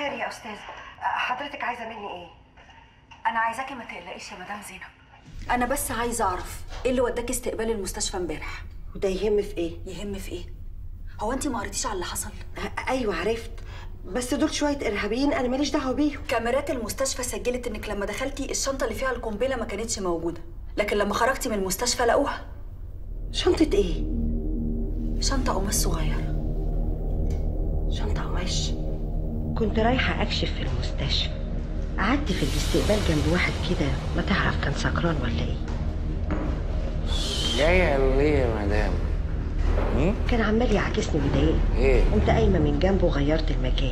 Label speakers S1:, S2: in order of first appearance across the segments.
S1: خير يا استاذ حضرتك عايزه مني ايه
S2: انا عايزاكي ما تقلقيش يا مدام زينب انا بس عايزه اعرف ايه اللي وداكي استقبال المستشفى امبارح
S1: وده يهم في ايه
S2: يهم في ايه هو انت ما قريتيش على اللي حصل
S1: أ- ايوه عرفت بس دول شويه ارهابيين انا ماليش دعوه بيهم
S2: كاميرات المستشفى سجلت انك لما دخلتي الشنطه اللي فيها القنبله ما كانتش موجوده لكن لما خرجتي من المستشفى لقوها
S1: شنطه ايه
S2: شنطه قماش صغيره
S1: شنطه قماش كنت رايحه اكشف في المستشفى قعدت في الاستقبال جنب واحد كده ما تعرف كان سكران ولا ايه
S3: جاية ليه يا مدام؟ هم؟
S1: كان عمال يعاكسني ويضايقني
S3: ايه؟
S1: قمت قايمه من جنبه وغيرت المكان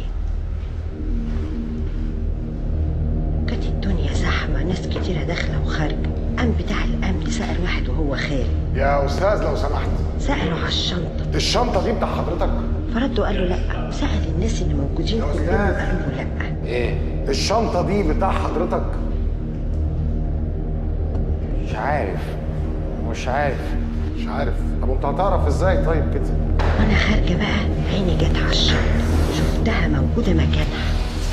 S1: كانت الدنيا زحمه ناس كتيره داخله وخارجه قام بتاع الامن سال واحد وهو خارج
S4: يا استاذ لو سمحت
S1: ساله على الشنطه
S4: الشنطه دي بتاع حضرتك
S1: فرد وقال له لا سال الناس اللي موجودين
S4: يا
S1: كلهم
S4: أستاذ.
S1: قالوا له لا
S3: ايه؟
S4: الشنطه دي بتاع حضرتك
S3: مش عارف مش عارف
S4: مش عارف طب انت هتعرف ازاي طيب كده
S1: وانا خارجه بقى عيني جت على الشنطه شفتها موجوده مكانها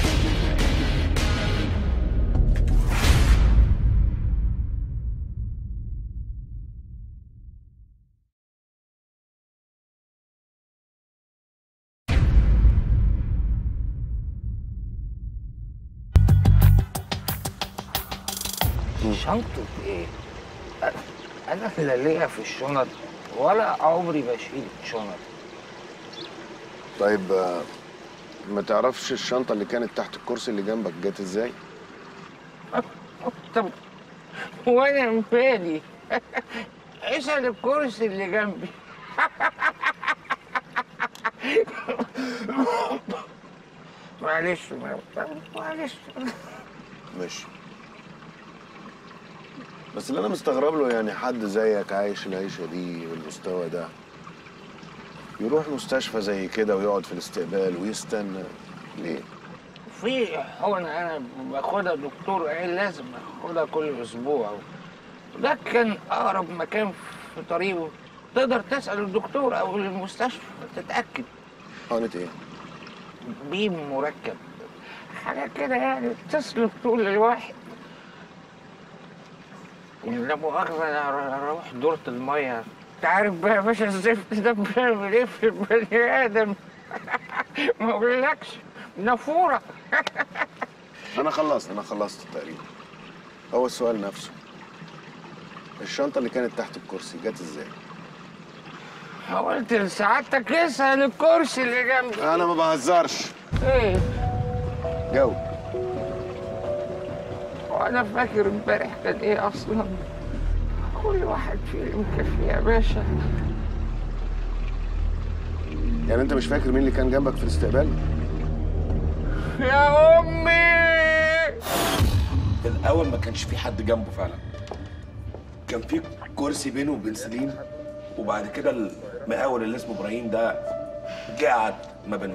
S3: شنطة ايه؟ أ- انا لا ليا في الشنط ولا عمري بشيل شنط
S5: طيب آه، ما تعرفش الشنطة اللي كانت تحت الكرسي اللي جنبك جت ازاي؟
S3: طب وانا مالي اسال الكرسي اللي جنبي معلش معلش
S5: ماشي بس اللي انا مستغرب له يعني حد زيك عايش العيشة دي بالمستوى ده يروح مستشفى زي كده ويقعد في الاستقبال ويستنى ليه؟
S3: في حقنة أنا باخدها دكتور قال لازم آخدها كل أسبوع ده كان أقرب مكان في طريقه تقدر تسأل الدكتور أو المستشفى تتأكد
S5: حقنة ايه؟
S3: بيم مركب حاجة كده يعني تسلك طول الواحد لا مؤاخذة أنا أروح دورة المية أنت عارف بقى يا باشا الزفت ده بيعمل إيه في البني آدم ما أقولكش نافورة
S5: انا خلصت انا خلصت تقريبا هو السؤال نفسه الشنطة اللي كانت تحت الكرسي جت ازاي؟
S3: قلت لسعادتك اسأل الكرسي اللي جنبي
S5: انا ما بهزرش
S3: ايه
S5: جاوب
S3: وانا فاكر امبارح كان ايه اصلا كل واحد فيهم كفي يا باشا
S5: يعني انت مش فاكر مين اللي كان جنبك في الاستقبال؟
S3: يا امي
S6: في الاول ما كانش في حد جنبه فعلا كان في كرسي بينه وبين سليم وبعد كده المقاول اللي اسمه ابراهيم ده جه قعد ما بينهم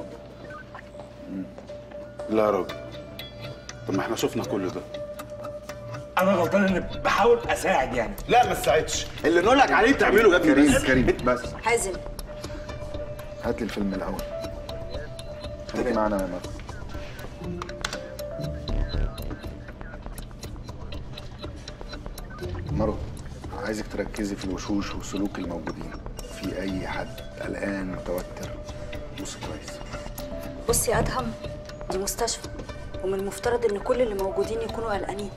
S7: لا يا راجل طب ما احنا شفنا كل ده
S6: انا غلطان اني بحاول اساعد يعني
S7: لا ما تساعدش اللي نقول لك عليه تعمله يا ابني
S5: كريم
S7: بس.
S5: كريم بس
S2: حازم
S5: هات لي الفيلم الاول خليك معانا يا مات مارو عايزك تركزي في الوشوش وسلوك الموجودين في اي حد قلقان متوتر بص كويس
S2: بصي يا ادهم دي مستشفى ومن المفترض ان كل اللي موجودين يكونوا قلقانين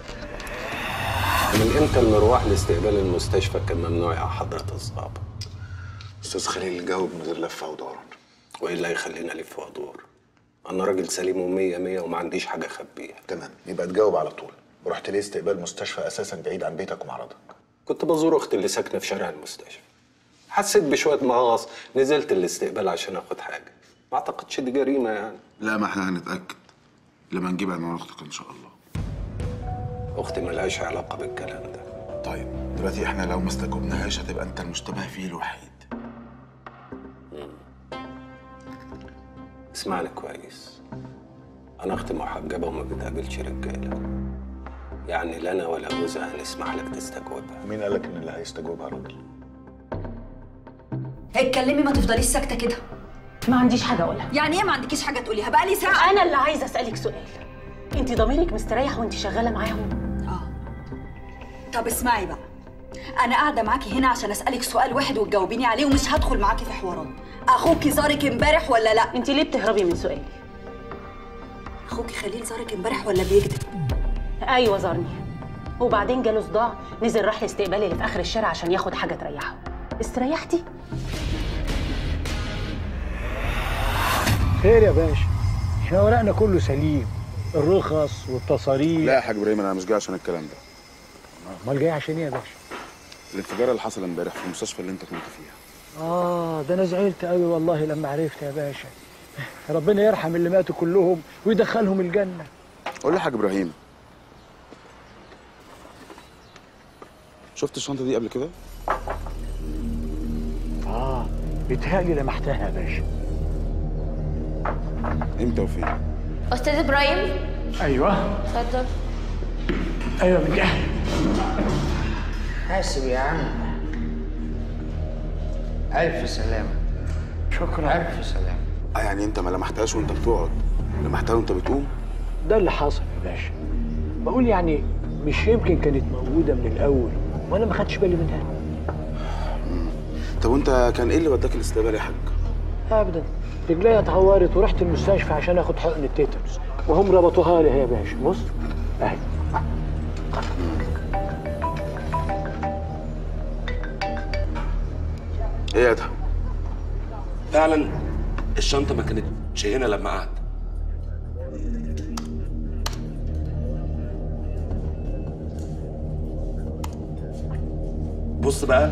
S8: من امتى المروح لاستقبال المستشفى كان ممنوع يا حضرة الضابط؟
S5: استاذ خليل جاوب من غير لفه ودوران
S8: وايه اللي هيخلينا الف وادور؟ انا راجل سليم ومية مية وما عنديش حاجة اخبيها
S5: تمام يبقى تجاوب على طول ورحت ليه استقبال مستشفى اساسا بعيد عن بيتك ومعرضك
S8: كنت بزور اختي اللي ساكنة في شارع المستشفى حسيت بشوية مغص نزلت الاستقبال عشان اخد حاجة ما اعتقدش دي جريمة يعني
S7: لا ما احنا هنتاكد لما نجيب عنوان اختك ان شاء الله
S8: اختي ملهاش علاقة بالكلام ده
S7: طيب دلوقتي احنا لو ما استجوبناهاش هتبقى انت المشتبه فيه الوحيد
S8: اسمعني كويس انا اختي محجبة وما بتقابلش رجالة يعني لا انا ولا جوزها هنسمح لك تستجوبها
S5: مين قالك ان اللي هيستجوبها راجل
S2: اتكلمي ما تفضليش ساكته كده
S9: ما عنديش حاجه اقولها
S2: يعني ايه ما عندكيش حاجه تقوليها بقالي ساعه
S9: انا اللي عايزه اسالك سؤال انت ضميرك مستريح وانت شغاله معاهم
S2: طب اسمعي بقى انا قاعده معاكي هنا عشان اسالك سؤال واحد وتجاوبيني عليه ومش هدخل معاكي في حوارات اخوكي زارك امبارح ولا لا
S9: انت ليه بتهربي من سؤالي
S2: اخوكي خليل زارك امبارح ولا بيكذب
S9: ايوه زارني وبعدين جاله صداع نزل راح الاستقبال اللي في اخر الشارع عشان ياخد حاجه تريحه استريحتي
S10: خير يا باشا احنا ورقنا كله سليم الرخص والتصاريح
S7: لا يا حاج ابراهيم انا مش جاي عشان الكلام ده
S10: امال جاي عشان ايه يا باشا
S7: الانفجار اللي حصل امبارح في المستشفى اللي انت كنت فيها
S10: اه ده انا زعلت قوي والله لما عرفت يا باشا ربنا يرحم اللي ماتوا كلهم ويدخلهم الجنه
S7: قول لي يا حاج ابراهيم شفت الشنطه دي قبل كده
S10: اه بيتهيألي لمحتها يا باشا
S7: امتى وفين
S11: استاذ ابراهيم
S10: ايوه
S11: اتفضل
S10: ايوه من جهه
S3: حاسب يا عم ألف سلامة
S10: شكرا
S3: ألف سلامة
S7: اه يعني انت ما لمحتهاش وانت بتقعد لمحتها وانت بتقوم
S10: ده اللي حصل يا باشا بقول يعني مش يمكن كانت موجوده من الاول وانا ما خدتش بالي منها
S7: طب وانت كان ايه اللي وداك الاستقبال يا حاج
S10: ابدا رجليا اتعورت ورحت المستشفى عشان اخد حقن التيتانوس وهم ربطوها لي يا باشا بص اهي
S7: ايه يا ادهم
S6: فعلا الشنطه ما كانتش هنا لما قعد بص بقى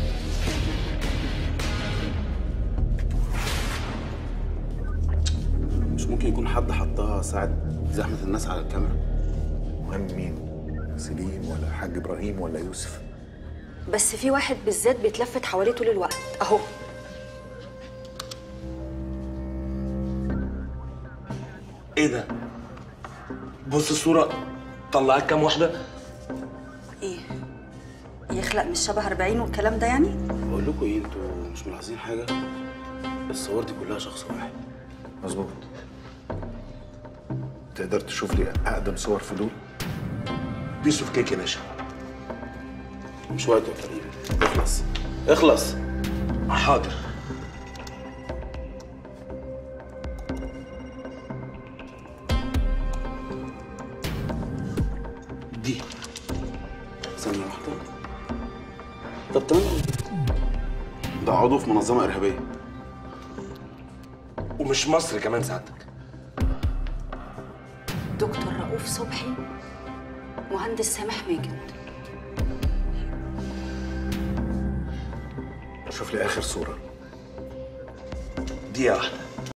S7: مش ممكن يكون حد حطها ساعة زحمة الناس على الكاميرا
S12: مهم مين؟ سليم ولا حاج ابراهيم ولا يوسف؟
S2: بس في واحد بالذات بيتلفت حواليه طول الوقت اهو
S6: ايه ده بص الصوره طلعت كام واحده
S2: ايه يخلق مش شبه 40 والكلام ده يعني
S7: بقول لكم ايه انتوا مش ملاحظين حاجة الصور دي كلها شخص واحد
S12: مظبوط تقدر تشوف لي اقدم صور في دول؟
S6: بيس اوف كيك يا باشا
S7: مش وقته يا كريم اخلص اخلص
S6: حاضر دي
S7: ثانية واحدة طب تمام ده عضو في منظمة إرهابية
S6: ومش مصر كمان سعادتك
S2: دكتور رؤوف صبحي مهندس سامح ماجد
S12: شوف لي اخر صورة
S6: دقيقه واحده